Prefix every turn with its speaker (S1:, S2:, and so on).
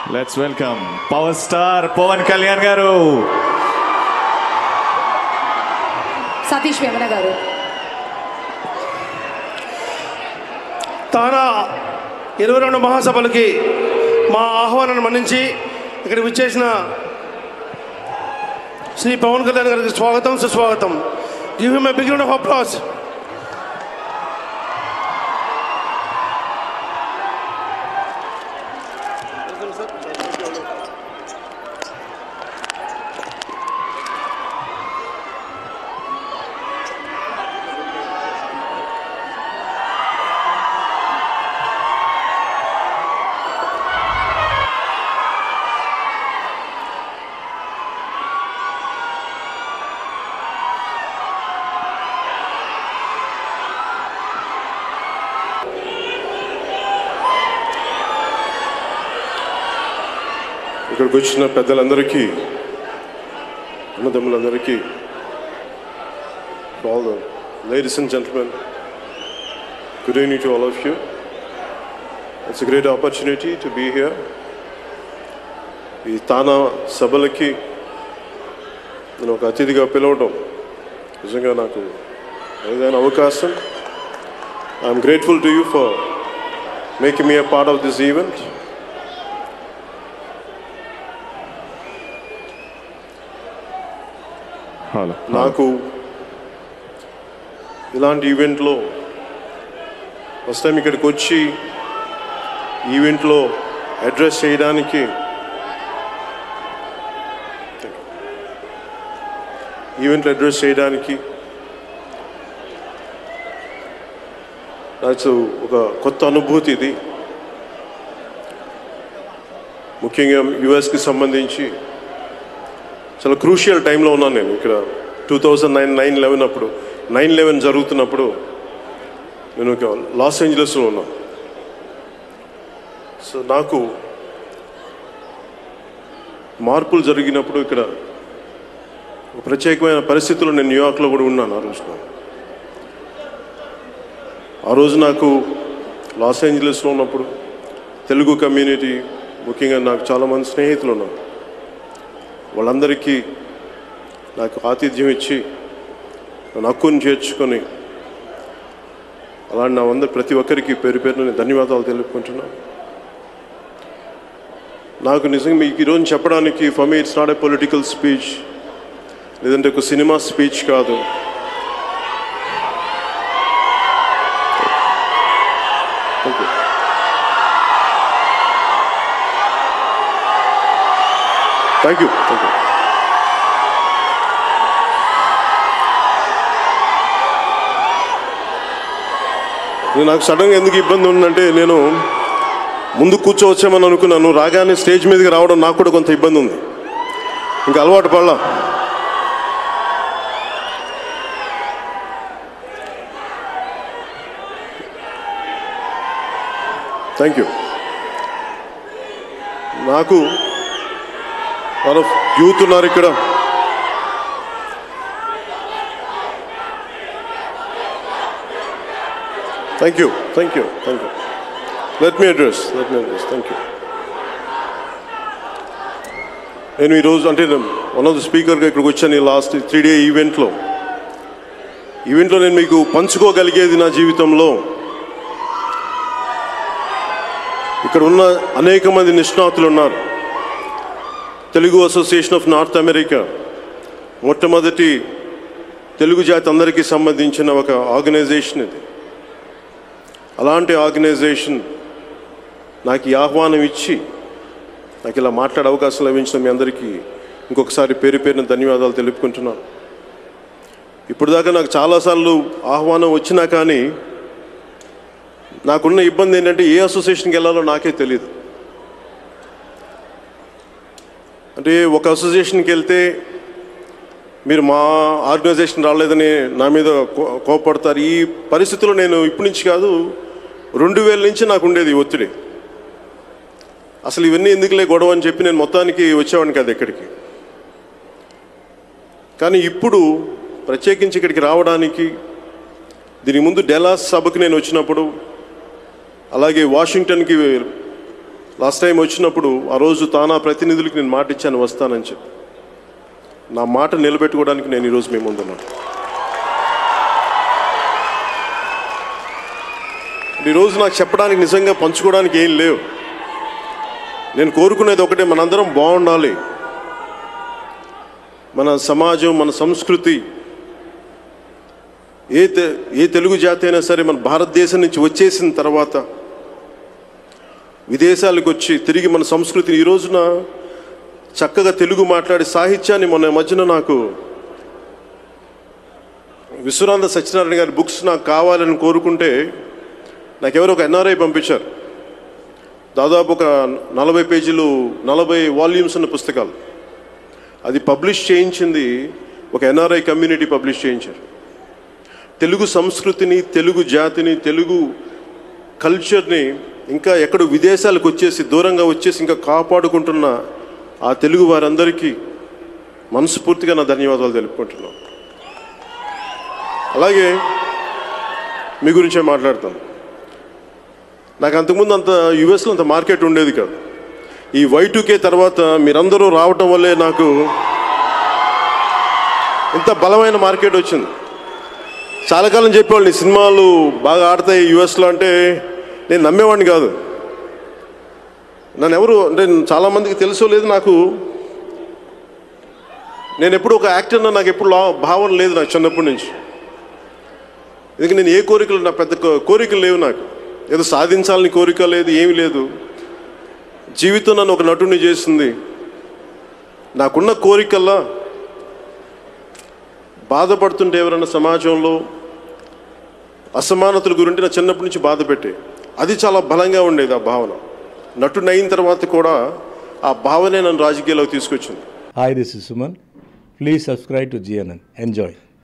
S1: Let's welcome power star Pawan Kalyan garu
S2: Satish Vemana గారు
S3: తానా ఇరవై రెండు మహాసభలకి మా ఆహ్వానాన్ని మన్నించి ఇక్కడికి విచ్చేసిన శ్రీ పవన్ కళ్యాణ్ గారికి స్వాగతం సుస్వాగతం give him a big of applause
S4: ఇక్కడికి వచ్చిన పెద్దలందరికీ అన్నదమ్ములందరికీ all the ladies and gentlemen good evening to all of you it's great opportunity to be here ఈ తానా సభలకి నేను ఒక అతిథిగా పిలవడం నిజంగా నాకు ఏదైనా అవకాశం I'm grateful to you for making me a part of this event
S1: hello
S4: నాకు ఇలాంటి ఈవెంట్లో ఫస్ట్ టైం ఇక్కడికి వచ్చి ఈవెంట్లో అడ్రస్ చేయడానికి ఈవెంట్లో అడ్రస్ చేయడానికి నాకు ఒక కొత్త అనుభూతి ఇది ముఖ్యంగా యుఎస్కి సంబంధించి చాలా క్రూషియల్ టైంలో ఉన్నాను నేను ఇక్కడ two thousand nine nine eleven అప్పుడు నైన్ లెవెన్ జరుగుతున్నప్పుడు నేను ఒక లాస్ ఏంజలస్లో ఉన్నాను సో నాకు మార్పులు జరిగినప్పుడు ఇక్కడ ఒక ప్రత్యేకమైన పరిస్థితుల్లో నేను న్యూయార్క్లో కూడా ఉన్నాను ఆ రోజున ఆ రోజు నాకు లాస్ ఏంజలస్లో ఉన్నప్పుడు తెలుగు కమ్యూనిటీ ముఖ్యంగా నాకు చాలామంది స్నేహితులు ఉన్నారు వాళ్ళందరికీ నాకు ఆతిథ్యం ఇచ్చి నన్ను హక్కుని చేర్చుకొని అలాంటి నా అందరి ప్రతి ఒక్కరికి పేరు పేరున నేను ధన్యవాదాలు తెలుపుకుంటున్నాను నాకు నిజంగా మీకు ఈరోజు చెప్పడానికి for me it's not a political speech లేదంటే ఒక సినిమా స్పీచ్ కాదు thank you thank you thank you నేను నాకు సడన్గా ఎందుకు ఇబ్బంది ఉందంటే నేను ముందు కూర్చోవచ్చామని అనుకున్నాను రాగానే స్టేజ్ మీదకి రావడం నాకు కూడా కొంత ఇబ్బంది ఉంది ఇంకా అలవాటు పడలా థ్యాంక్ యూ నాకు వాళ్ళ యూత్ ఉన్నారు ఇక్కడ thank you thank you thank you let me address let me address thank you నేను ఈరోజు అంటే వన్ ఆఫ్ ద స్పీకర్గా ఇక్కడికి వచ్చాను ఈ లాస్ట్ త్రీ డే ఈవెంట్లో ఈవెంట్లో నేను మీకు పంచుకోగలిగేది నా జీవితంలో ఇక్కడ ఉన్న అనేక మంది నిష్ణాతులు ఉన్నారు Telugu association of North America మొట్టమొదటి తెలుగు జాతి అందరికీ సంబంధించిన ఒక ఆర్గనైజేషన్ ఇది అలాంటి ఆర్గనైజేషన్ నాకు ఈ ఆహ్వానం ఇచ్చి నాకు ఇలా మాట్లాడే అవకాశం లభించిన మీ అందరికీ ఇంకొకసారి పేరు పేరున ధన్యవాదాలు తెలుపుకుంటున్నాను ఇప్పుడు దాకా నాకు చాలాసార్లు ఆహ్వానం వచ్చినా కానీ నాకున్న ఇబ్బంది ఏంటంటే ఏ అసోసియేషన్కి వెళ్ళాలో నాకే తెలియదు అంటే ఒక అసోసియేషన్కి వెళ్తే మీరు మా ఆర్గనైజేషన్ రాలేదని నా మీద కో- కోపడతారు ఈ పరిస్థితిలో నేను ఇప్పటి నుంచి కాదు రెండు వేల నుంచి నాకు ఉండేది ఈ ఒత్తిడి అసలు ఇవన్నీ ఎందుకులే గొడవ అని చెప్పి నేను మొత్తానికి వచ్చేవాడిని కాదు ఎక్కడికి కానీ ఇప్పుడు ప్రత్యేకించి ఇక్కడికి రావడానికి దీని ముందు డెలాస్ సభకు నేను వచ్చినప్పుడు అలాగే వాషింగ్టన్కి లాస్ట్ టైం వచ్చినప్పుడు ఆ రోజు తానా ప్రతినిధులకి నేను మాట ఇచ్చాను వస్తానని చెప్పి నా మాట నిలబెట్టుకోవడానికి నేను ఈరోజు మీ ముందున్నాను ఈరోజు నాకు చెప్పడానికి నిజంగా పంచుకోవడానికి ఏం లేవు నేను కోరుకునేది ఒకటే మనందరం బాగుండాలి మన సమాజం మన సంస్కృతి ఏ తె ఏ తెలుగు జాతి అయినా సరే మన భారతదేశం నుంచి వచ్చేసిన తర్వాత విదేశాలకు వచ్చి తిరిగి మన సంస్కృతిని ఈ రోజున చక్కగా తెలుగు మాట్లాడే సాహిత్యాన్ని మొన్న మధ్యన నాకు విశ్వనాథ సత్యనారాయణ గారి బుక్స్ నాకు కావాలని కోరుకుంటే నాకు ఎవరో ఒక ఎన్ఆర్ఐ పంపించారు దాదాపు ఒక నలభై పేజీలు నలభై వాల్యూమ్స్ ఉన్న పుస్తకాలు అది పబ్లిష్ చేయించింది ఒక ఎన్ఆర్ఐ కమ్యూనిటీ పబ్లిష్ చేయించారు తెలుగు సంస్కృతిని తెలుగు జాతిని తెలుగు కల్చర్ని ఇంకా ఎక్కడో విదేశాలకు వచ్చేసి దూరంగా వచ్చేసి ఇంకా కాపాడుకుంటున్న ఆ తెలుగు వారందరికీ మనస్ఫూర్తిగా నా ధన్యవాదాలు తెలుపుకుంటున్నాను అలాగే మీ గురించే మాట్లాడతాను నాకు అంతకుముందు అంత యుఎస్లో అంత మార్కెట్ ఉండేది కాదు ఈ వైటుకే తర్వాత మీరందరూ రావటం వల్లే నాకు ఇంత బలమైన మార్కెట్ వచ్చింది చాలా కాలం చెప్పేవాళ్ళు "నీ సినిమాలు బాగా ఆడతాయి యుఎస్లో అంటే నేను నమ్మేవాడిని కాదు నన్ను ఎవరు అంటే చాలామందికి తెలుసో లేదు నాకు నేను ఎప్పుడు ఒక యాక్టర్ నాకు ఎప్పుడు లా భావన లేదు నాకు చిన్నప్పటి నుంచి ఎందుకంటే నేను ఏ కోరికలు నా పెద్ద కో- కోరికలు లేవు నాకు ఏదో సాధించాలని కోరిక లేదు ఏమీ లేదు జీవితం నన్ను ఒక నటుని చేసింది నాకున్న కోరికల్లా బాధపడుతుంటే ఎవరైనా సమాజంలో అసమానతల గురించి నా చిన్నప్పటి నుంచి బాధ పెట్టే అది చాలా బలంగా ఉండేది ఆ భావన నటుని అయిన తర్వాత కూడా ఆ భావనే నన్ను రాజకీయాల్లోకి తీసుకొచ్చింది
S5: Hi, this is Suman. Please subscribe to GNN. Enjoy.